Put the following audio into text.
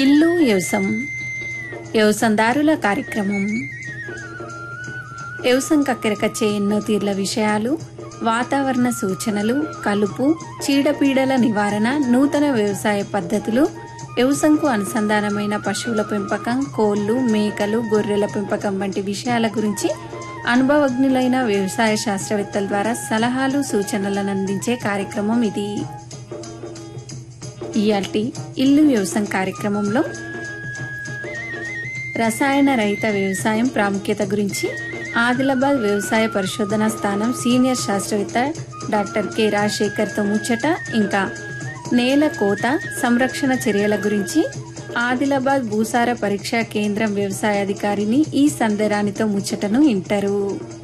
ఇల్లు వ్యవసం వ్యవసందారుల కార్యక్రమం వ్యవసం కక్కెరకచ్చే ఎన్నో తీర్ల విషయాలు వాతావరణ సూచనలు కలుపు చీడపీడల నివారణ నూతన వ్యవసాయ పద్ధతులు వ్యవసంకు అనుసంధానమైన పశువుల పెంపకం కోళ్లు మేకలు గొర్రెల పెంపకం వంటి విషయాల గురించి అనుభవజ్ఞులైన వ్యవసాయ శాస్త్రవేత్తల ద్వారా సలహాలు సూచనలను అందించే కార్యక్రమం ఇది ఇయాల్టి ఇల్లు వ్యవసాయం కార్యక్రమంలో రసాయన రహిత వ్యవసాయం ప్రాముఖ్యత గురించి ఆదిలాబాద్ వ్యవసాయ పరిశోధన స్థానం సీనియర్ శాస్త్రవేత్త డాక్టర్ కె రాజశేఖర్తో ముచ్చట ఇంకా నేల కోత సంరక్షణ చర్యల గురించి ఆదిలాబాద్ భూసార పరీక్షా కేంద్రం వ్యవసాయ అధికారిని ఈ సందేరానితో ముచ్చటను వింటారు